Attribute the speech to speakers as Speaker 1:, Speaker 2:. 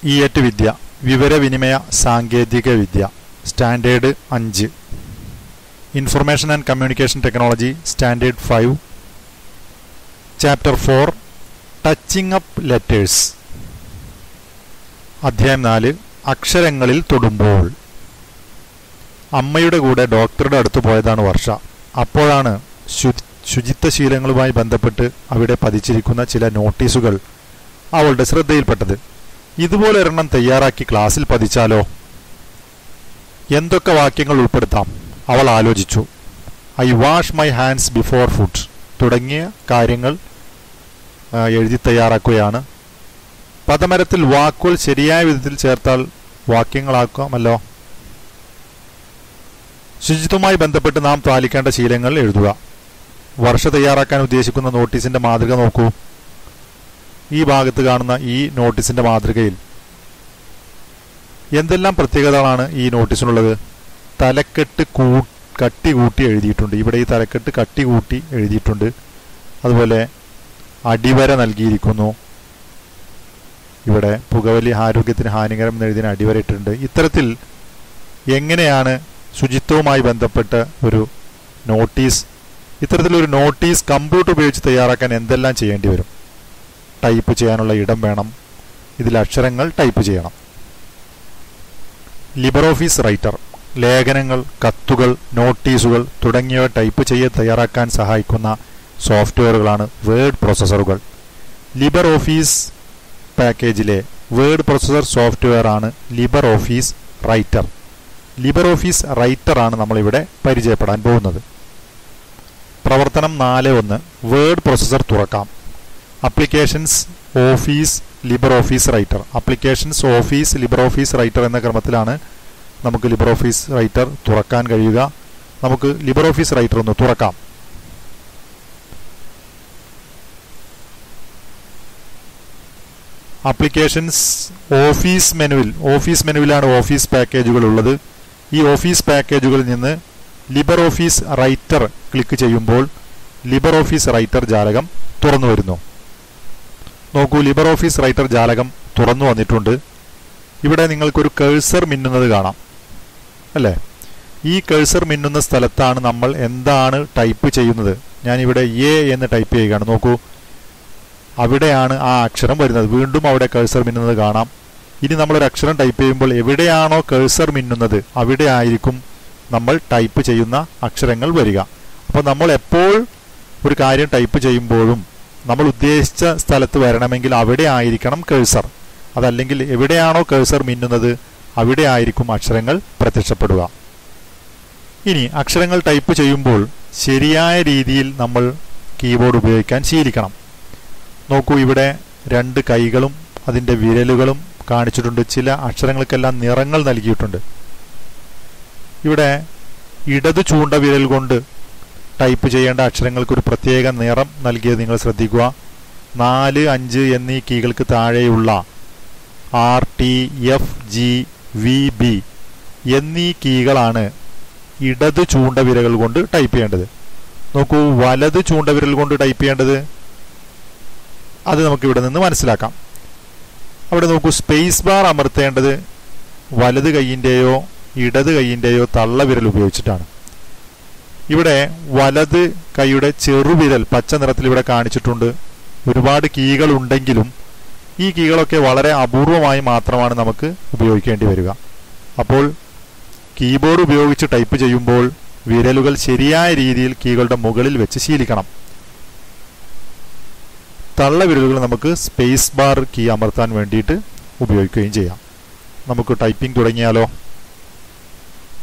Speaker 1: ഇയറ്റ് വിദ്യ വിവരവിനിമയ സാങ്കേതിക വിദ്യ സ്റ്റാൻഡേർഡ് അഞ്ച് information and communication technology standard five chapter four touching up letters അധ്യായം നാല് അക്ഷരങ്ങളിൽ തൊടുമ്പോൾ അമ്മയുടെ കൂടെ ഡോക്ടറുടെ അടുത്ത് പോയതാണ് വർഷ അപ്പോഴാണ് ശു- ശുചിത്വശീലങ്ങളുമായി ബന്ധപ്പെട്ട് അവിടെ പതിച്ചിരിക്കുന്ന ചില നോട്ടീസുകൾ അവളുടെ ശ്രദ്ധയിൽപ്പെട്ടത് ഇതുപോലെ ഒരെണ്ണം തയ്യാറാക്കി ക്ലാസ്സിൽ പതിച്ചാലോ എന്തൊക്കെ വാക്യങ്ങൾ ഉൾപ്പെടുത്താം അവൾ ആലോചിച്ചു I wash my hands before food തുടങ്ങിയ കാര്യങ്ങൾ ആ, എഴുതി തയ്യാറാക്കുകയാണ് പദമരത്തിൽ വാക്കുകൾ ശരിയായ വിധത്തിൽ ചേർത്താൽ വാക്യങ്ങളാക്കാമല്ലോ ശുചിത്വവുമായി ബന്ധപ്പെട്ട് നാം പാലിക്കേണ്ട ശീലങ്ങൾ എഴുതുക വർഷ തയ്യാറാക്കാൻ ഉദ്ദേശിക്കുന്ന നോട്ടീസിന്റെ മാതൃക നോക്കൂ ഈ ഭാഗത്ത് കാണുന്ന ഈ നോട്ടീസിന്റെ മാതൃകയിൽ എന്തെല്ലാം പ്രത്യേകതകളാണ് ഈ നോട്ടീസിനുള്ളത് തലക്കെട്ട് കൂ കട്ടി കൂട്ടി എഴുതിയിട്ടുണ്ട് ഇവിടെ ഈ തലക്കെട്ട് കട്ടി കൂട്ടി എഴുതിയിട്ടുണ്ട് അതുപോലെ അടിവര നൽകിയിരിക്കുന്നു ഇവിടെ പുകവലി ആരോഗ്യത്തിന് ഹാനികരം എന്ന് എഴുതിയ അടിവര ഇട്ടിട്ടുണ്ട് ഇത്തരത്തിൽ എങ്ങനെയാണ് ശുചിത്വവുമായി ബന്ധപ്പെട്ട ഒരു നോട്ടീസ് ഇത്തരത്തിലൊരു നോട്ടീസ് കമ്പ്യൂട്ടർ ഉപയോഗിച്ച് തയ്യാറാക്കാൻ എന്തെല്ലാം ചെയ്യേണ്ടി വരും ടൈപ്പ് ചെയ്യാനുള്ള ഇടം വേണം ഇതിൽ അക്ഷരങ്ങൾ ടൈപ്പ് ചെയ്യണം ലിബർ ഓഫീസ് റൈറ്റർ ലേഖനങ്ങൾ കത്തുകൾ നോട്ടീസുകൾ തുടങ്ങിയവ ടൈപ്പ് ചെയ്ത് തയ്യാറാക്കാൻ സഹായിക്കുന്ന സോഫ്റ്റ്വെയറുകളാണ് വേർഡ് പ്രോസസ്സറുകൾ ലിബർ ഓഫീസ് പാക്കേജിലെ വേർഡ് പ്രോസസ്സർ സോഫ്റ്റ്വെയർ ആണ് libre office writer libre office writer ആണ് നമ്മളിവിടെ പരിചയപ്പെടാൻ പോകുന്നത് പ്രവർത്തനം നാല് ഒന്ന് വേർഡ് പ്രോസസ്സർ തുറക്കാം applications office libre office writer applications office libre office writer എന്ന ക്രമത്തിലാണ് നമുക്ക് ലിബർ ഓഫീസ് റൈറ്റർ തുറക്കാൻ കഴിയുക നമുക്ക് ലിബർ ഓഫീസ് റൈറ്റർ ഒന്ന് തുറക്കാം അപ്ലിക്കേഷൻസ് ഓഫീസ് മെനുവിൽ ഓഫീസ് മെനുവിലാണ് ഓഫീസ് പാക്കേജുകൾ ഉള്ളത് ഈ ഓഫീസ് പാക്കേജുകളിൽ നിന്ന് ലിബർ ഓഫീസ് റൈറ്റർ ക്ലിക്ക് ചെയ്യുമ്പോൾ ലിബർ ഓഫീസ് റൈറ്റർ ജാലകം തുറന്നു വരുന്നു നോക്കൂ ലിബർ ഓഫീസ് റൈറ്റർ ജാലകം തുറന്നു വന്നിട്ടുണ്ട് ഇവിടെ നിങ്ങൾക്കൊരു കേഴ്സർ മിന്നുന്നത് കാണാം അല്ലേ ഈ കേഴ്സർ മിന്നുന്ന സ്ഥലത്താണ് നമ്മൾ എന്താണ് ടൈപ്പ് ചെയ്യുന്നത് ഞാനിവിടെ എ എന്ന് ടൈപ്പ് ചെയ്യുകയാണ് നോക്കൂ അവിടെയാണ് ആ അക്ഷരം വരുന്നത് വീണ്ടും അവിടെ കേഴ്സർ മിന്നുന്നത് കാണാം ഇനി നമ്മളൊരു അക്ഷരം ടൈപ്പ് ചെയ്യുമ്പോൾ എവിടെയാണോ കേഴ്സർ മിന്നുന്നത് അവിടെ ആയിരിക്കും നമ്മൾ ടൈപ്പ് ചെയ്യുന്ന അക്ഷരങ്ങൾ വരിക അപ്പോൾ നമ്മൾ എപ്പോൾ ഒരു കാര്യം ടൈപ്പ് ചെയ്യുമ്പോഴും നമ്മൾ ഉദ്ദേശിച്ച സ്ഥലത്ത് വരണമെങ്കിൽ അവിടെ ആയിരിക്കണം കേഴ്സർ അതല്ലെങ്കിൽ എവിടെയാണോ കേഴ്സർ മിന്നുന്നത് അവിടെ ആയിരിക്കും അക്ഷരങ്ങൾ പ്രത്യക്ഷപ്പെടുക ഇനി അക്ഷരങ്ങൾ ടൈപ്പ് ചെയ്യുമ്പോൾ ശരിയായ രീതിയിൽ നമ്മൾ കീബോർഡ് ഉപയോഗിക്കാൻ ശീലിക്കണം നോക്കൂ ഇവിടെ രണ്ട് കൈകളും അതിൻ്റെ വിരലുകളും കാണിച്ചിട്ടുണ്ട് ചില അക്ഷരങ്ങൾക്കെല്ലാം നിറങ്ങൾ നൽകിയിട്ടുണ്ട് ഇവിടെ ഇടത് ചൂണ്ട വിരൽ കൊണ്ട് ടൈപ്പ് ചെയ്യേണ്ട അക്ഷരങ്ങൾക്ക് ഒരു പ്രത്യേക നിറം നൽകിയത് നിങ്ങൾ ശ്രദ്ധിക്കുക നാല് അഞ്ച് എന്നീ കീകൾക്ക് താഴെയുള്ള R T F G V B എന്നീ കീകളാണ് ഇടത് ചൂണ്ടവിരകൾ കൊണ്ട് ടൈപ്പ് ചെയ്യേണ്ടത് നോക്കൂ വലത് ചൂണ്ടവിരൽ കൊണ്ട് ടൈപ്പ് ചെയ്യേണ്ടത് അത് നമുക്ക് ഇവിടെ നിന്ന് മനസ്സിലാക്കാം അവിടെ നോക്കൂ സ്പേസ് ബാർ അമർത്തേണ്ടത് വലത് കൈയിൻ്റെയോ ഇടത് കൈയിൻ്റെയോ തള്ളവിരൽ ഉപയോഗിച്ചിട്ടാണ് ഇവിടെ വലത് കൈയുടെ ചെറുവിരൽ പച്ച നിറത്തിൽ ഇവിടെ കാണിച്ചിട്ടുണ്ട് ഒരുപാട് കീകൾ ഉണ്ടെങ്കിലും ഈ കീകളൊക്കെ വളരെ അപൂർവമായി മാത്രമാണ് നമുക്ക് ഉപയോഗിക്കേണ്ടി വരിക അപ്പോൾ കീബോർഡ് ഉപയോഗിച്ച് ടൈപ്പ് ചെയ്യുമ്പോൾ വിരലുകൾ ശരിയായ രീതിയിൽ കീകളുടെ മുകളിൽ വെച്ച് ശീലിക്കണം തള്ളവിരലുകൾ നമുക്ക് സ്പേസ് ബാർ കീ അമർത്താൻ വേണ്ടിയിട്ട് ഉപയോഗിക്കുകയും ചെയ്യാം നമുക്ക് ടൈപ്പിംഗ് തുടങ്ങിയാലോ